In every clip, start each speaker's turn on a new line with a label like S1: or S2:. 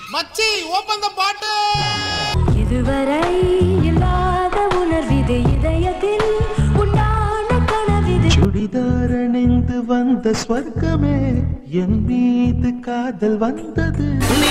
S1: மச்சி open the பாட்டு
S2: இதுவரை இல்லாத உணர்விது இதயத்தில் உண்டான கனவிது
S3: சுடிதார் அணிந்து வந்த ஸ்வர்க்கமே என் மீது காதல் வந்தது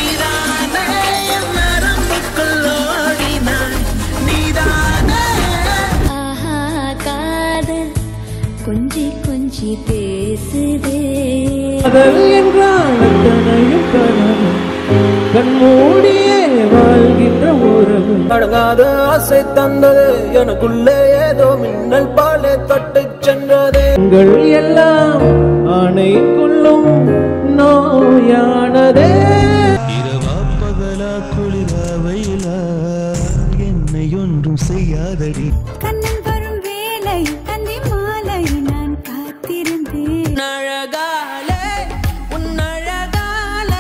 S2: ஆஹா காதல் கொஞ்சி கொஞ்சி பேசுதே
S4: காதல் என்றால் அத்தனையும் கனவு கண்மூடியே வாழ்கின்ற உறவு அடங்காத ஆசை தந்தது எனக்குள்ளே ஏதோ மின்னல் பாலே தொட்டு சென்றது உங்கள் எல்லாம் ஆணைக்குள்ளும் நோயானதே
S3: இரவா பகலா குளிரா வெயிலா என்னை ஒன்றும் செய்யாதடி
S2: கண்ணன் வரும் வேலை கந்தி மாலை நான் காத்திருந்தேன்
S4: அழகாலே உன் அழகாலே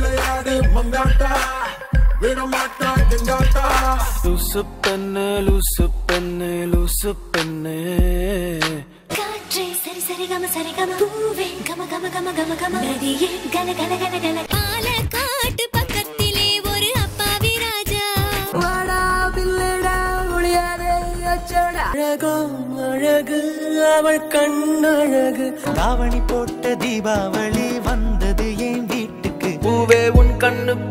S4: லூசு பெண்ணு லூசு பெண்ணு லூசு பெண்ணு
S2: காற்றே சரி சரி கம சரி கம பூவே கம கம கம கம கம நதியே கல கல கல கல பாலக்காட்டு பக்கத்திலே ஒரு அப்பாவி ராஜா
S4: வாடா பிள்ளடா ஒளியாதே அச்சோடா அழகோ அழகு அவள் கண்ணழகு
S3: தாவணி போட்ட தீபாவளி வந்தது என் வீட்டுக்கு
S4: பூவே உன் கண்ணுக்கு